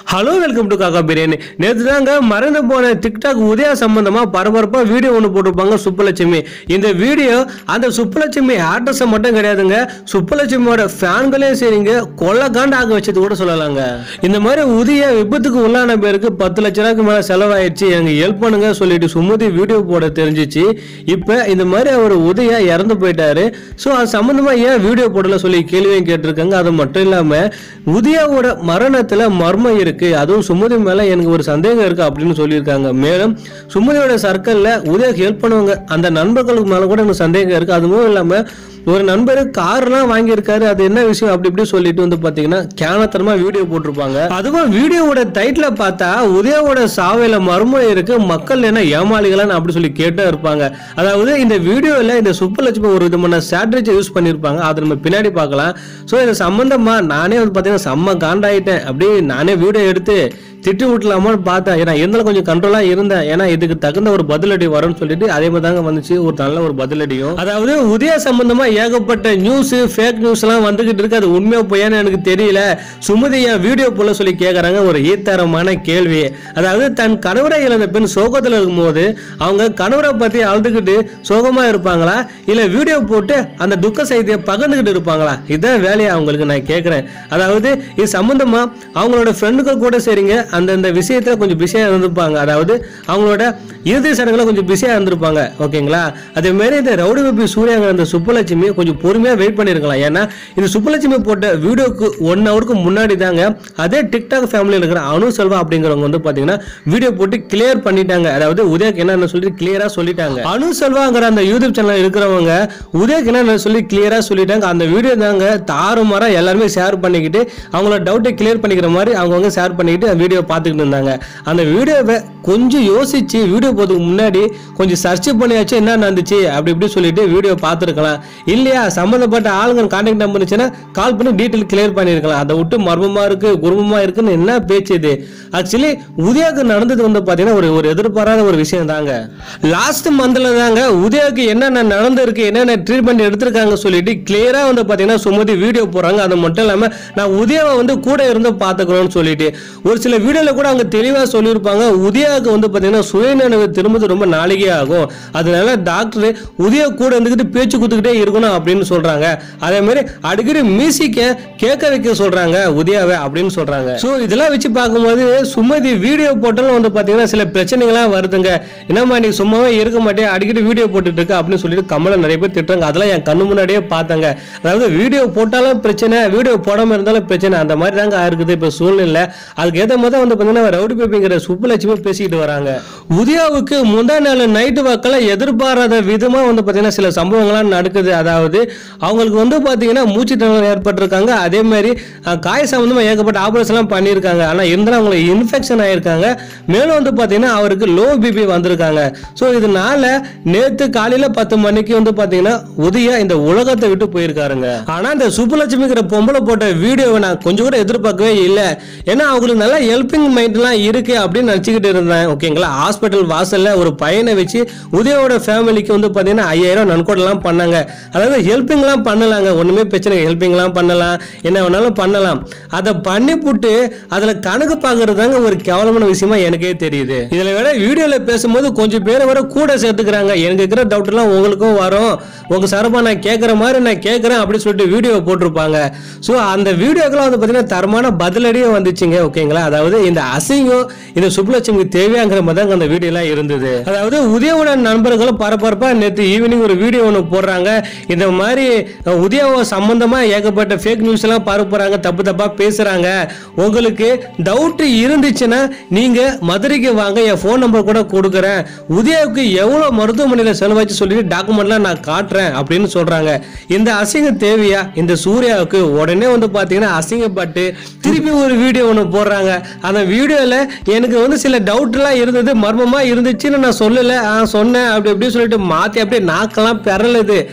hello welcome to காக்கா பிரியாணி நேற்று தாங்க மறந்து போன டிக்டாக் உதயா சம்பந்தமா பரபரப்பா வீடியோ ஒன்று போட்டிருப்பாங்க சுப்புலட்சுமி இந்த வீடியோ அந்த சுப்புலட்சுமி ஆக்ட்ரஸை மட்டும் கிடையாதுங்க சுப்புலட்சுமியோட ஃபேன்களையும் சரிங்க கொள்ளக்காண்டு ஆக வச்சது கூட சொல்லலாங்க இந்த மாதிரி உதய விபத்துக்கு உள்ளான பேருக்கு பத்து லட்ச ரூபாய்க்கு மேல செலவாயிடுச்சு எனக்கு ஹெல்ப் பண்ணுங்க சொல்லிட்டு சுமதி வீடியோ போட தெரிஞ்சிச்சு இப்போ இந்த மாதிரி அவர் உதயா இறந்து போயிட்டாரு ஸோ அது சம்பந்தமா ஏன் வீடியோ போடல சொல்லி கேள்வியும் கேட்டிருக்காங்க அது மட்டும் இல்லாம உதயாவோட மரணத்துல மர்மம் இருக்கு அதுவும் சுமதி மேல எனக்கு ஒரு சந்தேகம் இருக்கு அப்படின்னு சொல்லியிருக்காங்க மேலும் சுமதியோட சர்க்கிள்ல உதயாக்கு ஹெல்ப் பண்ணுவாங்க அந்த நண்பர்களுக்கு மேல கூட எனக்கு சந்தேகம் இருக்கு அதுவும் இல்லாம ஒரு நண்பர் கார்லாம் வாங்கியிருக்காரு அது என்ன விஷயம் அப்படி இப்படி சொல்லிட்டு வந்து பாத்தீங்கன்னா கேனத்தனமா வீடியோ போட்டிருப்பாங்க அதுவும் வீடியோவோட டைட்டில பார்த்தா உதயாவோட சாவையில மர்மம் இருக்கு மக்கள் என்ன ஏமாளிகளான்னு அப்படி சொல்லி கேட்டே இருப்பாங்க அதாவது இந்த வீடியோல இந்த சுப்பலட்சுமி ஒரு விதமான ஸ்ட்ராட்டஜி யூஸ் பண்ணியிருப்பாங்க அதை நம்ம பின்னாடி பார்க்கலாம் ஸோ இது சம்பந்தமா நானே வந்து பார்த்தீங்கன்னா செம்ம காண்டாயிட்டேன் அப்படியே நானே வீடியோ எடுத்து திட்டி விட்டலாமான்னு பார்த்தேன் ஏன்னா இருந்தாலும் கொஞ்சம் கண்ட்ரோலாக இருந்தேன் ஏன்னா இதுக்கு தகுந்த ஒரு பதிலடி வரும்னு சொல்லிட்டு அதே மாதிரி தாங்க வந்துச்சு ஒரு நல்ல ஒரு பதிலடியும் அதாவது உதய சம்பந்தமா ஏகப்பட்ட நியூஸ் ஃபேக் நியூஸ் எல்லாம் வந்துகிட்டு இருக்கு அது உண்மையா பொய்யான்னு எனக்கு தெரியல சுமதி என் வீடியோ போல சொல்லி கேட்குறாங்க ஒரு ஈத்தரமான கேள்வி அதாவது தன் கணவரை இழந்த பெண் சோகத்தில் இருக்கும்போது அவங்க கணவரை பத்தி அழுதுகிட்டு சோகமா இருப்பாங்களா இல்ல வீடியோ போட்டு அந்த துக்க செய்தியை பகிர்ந்துகிட்டு இருப்பாங்களா இதுதான் வேலையை அவங்களுக்கு நான் கேட்குறேன் அதாவது இது சம்பந்தமா அவங்களோட ஃப்ரெண்டுகள் கூட சரிங்க அந்தந்த விஷயத்துல கொஞ்சம் பிஸியா இருந்திருப்பாங்க அதாவது அவங்களோட இறுதி சடங்குல கொஞ்சம் பிஸியா இருந்திருப்பாங்க ஓகேங்களா அதே மாதிரி இந்த ரவுடி பப்பி சூர்யாங்கிற அந்த சுப்பலட்சுமி கொஞ்சம் பொறுமையா வெயிட் பண்ணிருக்கலாம் ஏன்னா இந்த சுப்பலட்சுமி போட்ட வீடியோக்கு ஒன் ஹவருக்கு முன்னாடி தாங்க அதே டிக்டாக் ஃபேமிலியில் இருக்கிற அனு செல்வா அப்படிங்கிறவங்க வந்து பாத்தீங்கன்னா வீடியோ போட்டு கிளியர் பண்ணிட்டாங்க அதாவது உதயக்கு என்னன்னு சொல்லி கிளியரா சொல்லிட்டாங்க அனு செல்வாங்கிற அந்த யூடியூப் சேனல் இருக்கிறவங்க உதயக்கு என்னன்னு சொல்லி கிளியரா சொல்லிட்டாங்க அந்த வீடியோ தாங்க தாறுமாறா எல்லாருமே ஷேர் பண்ணிக்கிட்டு அவங்களோட டவுட்டை கிளியர் பண்ணிக்கிற மாதிரி அவங்கவுங்க ஷேர் பண்ணிக்கிட்டு அந்த வீடியோ பார்த்துக்கிட்டு இருந்தாங்க அந்த வீடியோவை கொஞ்சம் யோசிச்சு வீடியோ போகிறதுக்கு முன்னாடி கொஞ்சம் சர்ச் பண்ணியாச்சு என்ன நடந்துச்சு அப்படி இப்படி சொல்லிட்டு வீடியோ பார்த்துருக்கலாம் இல்லையா சம்மந்தப்பட்ட ஆளுங்க கான்டாக்ட் நம்பர் இருந்துச்சுன்னா கால் பண்ணி டீட்டெயில் கிளியர் பண்ணியிருக்கலாம் அதை விட்டு மர்மமா இருக்கு குருமமா இருக்குன்னு என்ன பேச்சு இது ஆக்சுவலி உதயாக்கு நடந்தது வந்து பார்த்தீங்கன்னா ஒரு ஒரு எதிர்பாராத ஒரு விஷயம் தாங்க லாஸ்ட் மந்த்ல தாங்க உதயாக்கு என்னென்ன நடந்திருக்கு என்னென்ன ட்ரீட்மெண்ட் எடுத்திருக்காங்க சொல்லிட்டு கிளியரா வந்து பார்த்தீங்கன்னா சுமதி வீடியோ போடுறாங்க அது மட்டும் இல்லாமல் நான் உதயாவை வந்து கூட இருந்து பார்த்துக்கணும்னு சொல்லிட்டு ஒரு சில வீடியோல கூட அவங்க தெளிவாக சொல்லியிருப்பாங்க உதயாவுக்கு வந்து பார்த்தீங்கன்னா சுயநினைவு திரும்பது ரொம்ப நாளைக்கே ஆகும் அதனால டாக்டர் உதயா கூட இருந்துக்கிட்டு பேச்சு கொடுத்துக்கிட்டே இருக்கணும் அப்படின்னு சொல்றாங்க அதே மாதிரி அடிக்கடி மியூசிக்கை கேட்க வைக்க சொல்றாங்க உதயாவை அப்படின்னு சொல்றாங்க ஸோ இதெல்லாம் வச்சு பார்க்கும்போது சுமதி வீடியோ போட்டாலும் வந்து பார்த்தீங்கன்னா சில பிரச்சனைகள்லாம் வருதுங்க என்னம்மா நீ சும்மாவே இருக்க மாட்டேன் அடிக்கடி வீடியோ போட்டுட்டு இருக்க அப்படின்னு சொல்லிட்டு கமலை நிறைய பேர் திட்டுறாங்க அதெல்லாம் என் கண்ணு முன்னாடியே பார்த்தாங்க அதாவது வீடியோ போட்டாலும் பிரச்சனை வீடியோ போடாமல் இருந்தாலும் பிரச்சனை அந்த மாதிரி தாங்க இருக்குது இப்போ சூழ்நிலை அதுக்கு ஏற்ற மாதிரி தான் வந்து பார்த்தீங்கன்னா ரவுடி பேப்பிங்கிற சுப்புலட்சுமி பேசிக்கிட்டு வராங்க உதயாவுக்கு முந்தா நாள் நைட்டு வாக்கில் எதிர்பாராத விதமாக வந்து பார்த்தீங்கன்னா சில சம்பவங்கள்லாம் நடக்குது அதாவது அவங்களுக்கு வந்து பார்த்தீங்கன்னா மூச்சு திணறல் ஏற்பட்டிருக்காங்க அதே மாதிரி அஹ், காய சம்பந்தமாக ஏகப்பட்ட ஆபரேஷன்லாம் பண்ணியிருக்காங்க ஆனால் இருந்தாலும் அவங்களுக்கு இன்ஃபெக்ஷன் ஆயிருக்காங்க மேலும் வந்து பார்த்தீங்கன்னா அவருக்கு லோ பிபி வந்திருக்காங்க ஸோ இதனால நேற்று காலையில் பத்து மணிக்கு வந்து பார்த்தீங்கன்னா உதயா இந்த உலகத்தை விட்டு போயிருக்காருங்க ஆனால் இந்த சுப்புலட்சுமிங்கிற பொம்பளை போட்ட வீடியோவை நான் கொஞ்சம் கூட எதிர்பார்க்கவே இல்லை ஏன்னா அவங்களுக்கு நல்லா ஹெல்பிங் மைண்ட்லாம் இருக்கு அப்படின்னு நினச்சிக்கிட்டு இருந்தேன் ஓகேங்களா ஹாஸ்பிட்டல் வாசல்ல ஒரு பையனை வச்சு உதயோட ஃபேமிலிக்கு வந்து பார்த்தீங்கன்னா ஐயாயிரம் நன்கொடைலாம் பண்ணாங்க அதாவது ஹெல்பிங்லாம் பண்ணலாங்க ஒன்றுமே பிரச்சனை ஹெல்பிங்லாம் பண்ணலாம் என்ன வேணாலும் பண்ணலாம் அதை பண்ணி போட்டு அதில் கணக்கு பார்க்கறது தாங்க ஒரு கேவலமான விஷயமா எனக்கே தெரியுது இதில் விட வீடியோவில் பேசும்போது கொஞ்சம் பேரை வர கூட சேர்த்துக்கிறாங்க எனக்கு இருக்கிற டவுட்லாம் உங்களுக்கும் வரும் உங்கள் சார்பாக நான் கேட்குற மாதிரி நான் கேட்குறேன் அப்படின்னு சொல்லிட்டு வீடியோ போட்டிருப்பாங்க ஸோ அந்த வீடியோக்கெல்லாம் வந்து பார்த்தீங்கன்னா தரமான பதிலடியே வந்துச்சுங்க ஓகேங்களா அதாவது இந்த அசிங்கம் இந்த சுப்புலட்சுமிக்கு தேவையாங்கிற மாதிரி தாங்க அந்த வீடியோலாம் இருந்தது அதாவது உதயவோட நண்பர்களும் பரபரப்பாக நேற்று ஈவினிங் ஒரு வீடியோ ஒன்று போடுறாங்க இந்த மாதிரி அஹ், உதயாவை சம்பந்தமாக ஏகப்பட்ட ஃபேக் நியூஸ் எல்லாம் பரப்புறாங்க தப்பு தப்பாக பேசுகிறாங்க உங்களுக்கு டவுட் இருந்துச்சுன்னா நீங்கள் மதுரைக்கு வாங்க என் ஃபோன் நம்பர் கூட கொடுக்குறேன் உதயாவுக்கு எவ்வளோ மருத்துவமனையில் செலவாச்சு சொல்லிட்டு டாக்குமெண்ட்லாம் நான் காட்டுறேன் அப்படின்னு சொல்கிறாங்க இந்த அசிங்கம் தேவையா இந்த சூர்யாவுக்கு உடனே வந்து பார்த்தீங்கன்னா அசிங்கப்பட்டு திருப்பி ஒரு வீடியோ ஒன்று போடுறாங்க அந்த வீடியோவில் எனக்கு வந்து சில டவுட்லாம் இருந்தது மர்மமாக இருந்துச்சுன்னு நான் சொல்லலை ஆ சொன்னேன் அப்படி அப்படி சொல்லிட்டு மாற்றி அப்படியே நாக்கெல்லாம் பெறலுது ஓகேவா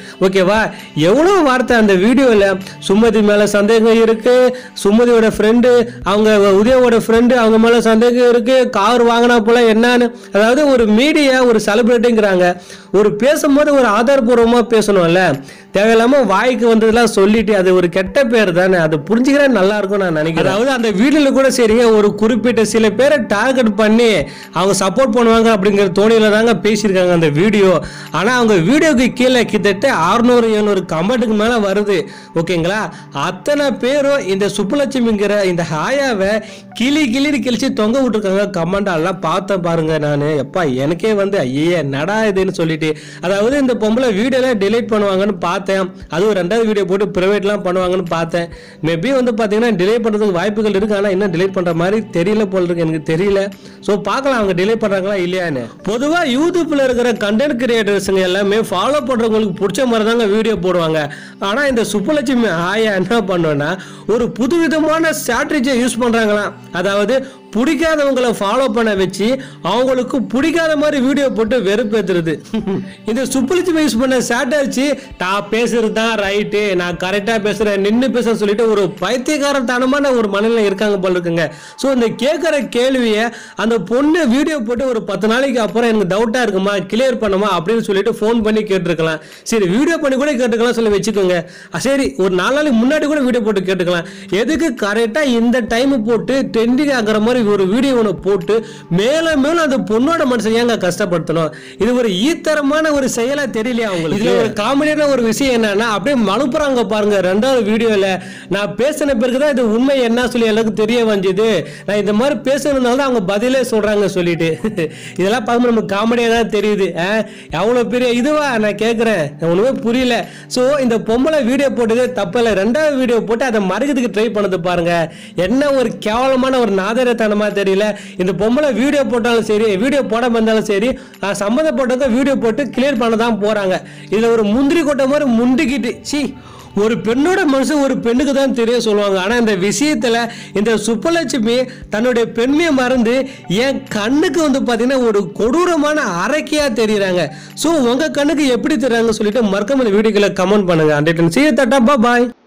ஓகேவா எவ்வளோ வார்த்தை அந்த வீடியோவில் சுமதி மேலே சந்தேகம் இருக்கு சுமதியோட ஃப்ரெண்டு அவங்க உதயோட ஃப்ரெண்டு அவங்க மேலே சந்தேகம் இருக்கு கார் வாங்கினா போல என்னன்னு அதாவது ஒரு மீடியா ஒரு செலிபிரிட்டிங்கிறாங்க ஒரு பேசும்போது ஒரு ஆதாரபூர்வமாக பேசணும்ல தேவையில்லாம வாய்க்கு வந்ததெல்லாம் சொல்லிட்டு அது ஒரு கெட்ட பேர் தானே அது புரிஞ்சுக்கிறா நல்லா இருக்கும் நான் நினைக்கிறேன் அதாவது அந்த வீடியோல கூட சரிங்க ஒரு குறிப்பிட்ட சில பேரை டார்கெட் பண்ணி அவங்க சப்போர்ட் பண்ணுவாங்க அப்படிங்கிற தோணியில தாங்க பேசியிருக்காங்க அந்த வீடியோ ஆனா அவங்க வீடியோக்கு கீழே கிட்டத்தட்ட அறுநூறு எழுநூறு கமெண்ட்டுக்கு மேல வருது ஓகேங்களா அத்தனை பேரும் இந்த சுப்புலட்சுமிங்கிற இந்த ஹாயாவை கிளி கிளின்னு கிழிச்சு தொங்க விட்டுருக்காங்க கமெண்ட் எல்லாம் பார்த்தேன் பாருங்க நான் எப்பா எனக்கே வந்து ஐயே நடா இதுன்னு சொல்லிட்டு அதாவது இந்த பொம்பளை வீடியோலாம் delete பண்ணுவாங்கன்னு பார்த்தேன் அதுவும் ரெண்டாவது வீடியோ போட்டு ப்ரைவேட்லாம் பண்ணுவாங்கன்னு பார்த்தேன் மேபி வந்து பார்த்தீங்கன்னா delete பண்ணுறதுக்கு வாய்ப்புகள் இருக்கு ஆனால் இன்னும் delete பண்ணுற மாதிரி தெரியல போல இருக்கு எனக்கு தெரியல ஸோ பார்க்கலாம் அவங்க delete பண்ணுறாங்களா இல்லையான்னு பொதுவாக யூடியூப்பில் இருக்கிற கண்டென்ட் கிரியேட்டர்ஸுங்க எல்லாமே ஃபாலோ பண்ணுறவங்களுக்கு பிடிச்ச மாதிரி தாங்க வீடியோ போடுவாங்க ஆனால் இந்த சுப்புலட்சுமி ஆயா என்ன பண்ணோன்னா ஒரு புதுவிதமான ஸ்ட்ராட்டஜியை யூஸ் பண்ணுறாங்களாம் அதாவது பிடிக்காதவங்களை ஃபாலோ பண்ண வச்சு அவங்களுக்கு பிடிக்காத மாதிரி வீடியோ போட்டு வெறுப்பேத்துறது இந்த சுப்புலட்சுமி யூஸ் பண்ண ஸ்ட்ராட்டஜி நான் பேசுறது தான் ரைட்டு நான் கரெக்டாக பேசுகிறேன் நின்று பேச சொல்லிட்டு ஒரு பைத்தியக்காரத்தனமான ஒரு மனநிலை இருக்காங்க போல இருக்குங்க ஸோ இந்த கேட்குற கேள்வியை அந்த பொண்ணு வீடியோ போட்டு ஒரு பத்து நாளைக்கு அப்புறம் எனக்கு டவுட்டாக இருக்குமா கிளியர் பண்ணுமா அப்படின்னு சொல்லிட்டு ஃபோன் பண்ணி கேட்டிருக்கலாம் சரி வீடியோ பண்ணி கூட கேட்டுக்கலாம் சொல்லி வச்சுக்கோங்க அஹ் சரி ஒரு நாலு நாளைக்கு முன்னாடி கூட வீடியோ போட்டு கேட்டுக்கலாம் எதுக்கு கரெக்டாக இந்த டைம் போட்டு ட்ரெண்டிங் ஆகிற மாதிரி ஒரு வீடியோ ஒன்று போட்டு மேலும் மேலும் அந்த பொண்ணோட மனசை ஏங்க கஷ்டப்படுத்தணும் இது ஒரு ஈத்தரமான ஒரு செயலா தெரியலையா அவங்களுக்கு இதுல ஒரு காமெடியான ஒரு விஷயம் என்னன்னா அப்படியே மனுப்புறாங்க பாருங்க ரெண்டாவது வீடியோல நான் பேசின பிறகு தான் இது உண்மை என்ன சொல்லி எல்லாருக்கும் தெரிய வந்தது நான் இந்த மாதிரி பேசுனதுனால தான் அவங்க பதிலே சொல்றாங்க சொல்லிட்டு இதெல்லாம் பார்க்கும்போது நமக்கு காமெடியாக தான் தெரியுது எவ்வளோ பெரிய இதுவா நான் கேட்குறேன் ஒன்றுமே புரியல ஸோ இந்த பொம்பளை வீடியோ போட்டது தப்பில்லை ரெண்டாவது வீடியோ போட்டு அதை மறைக்கிறதுக்கு ட்ரை பண்ணது பாருங்க என்ன ஒரு கேவலமான ஒரு நாதரத்தனமா தெரியல இந்த பொம்பளை வீடியோ போட்டாலும் சரி வீடியோ போடாம இருந்தாலும் சரி அஹ் சம்மந்தப்பட்டவங்க வீடியோ போட்டு கிளியர் பண்ண தான் போறாங்க இதுல ஒரு முந்திரி கொட்டை மாதிரி முண்டிக்கிட்டு சி ஒரு பெண்ணோட மனசு ஒரு பெண்ணுக்கு தான் தெரிய சொல்லுவாங்க ஆனா இந்த விஷயத்துல இந்த சுப்பலட்சுமி தன்னுடைய பெண்மையை மறந்து என் கண்ணுக்கு வந்து பாத்தீங்கன்னா ஒரு கொடூரமான அரக்கையா தெரியுறாங்க ஸோ உங்க கண்ணுக்கு எப்படி தெரியுறாங்க சொல்லிட்டு மறக்காம இந்த வீடியோக்களை கமெண்ட் பண்ணுங்க அண்ட் சீ தட்டா பாய்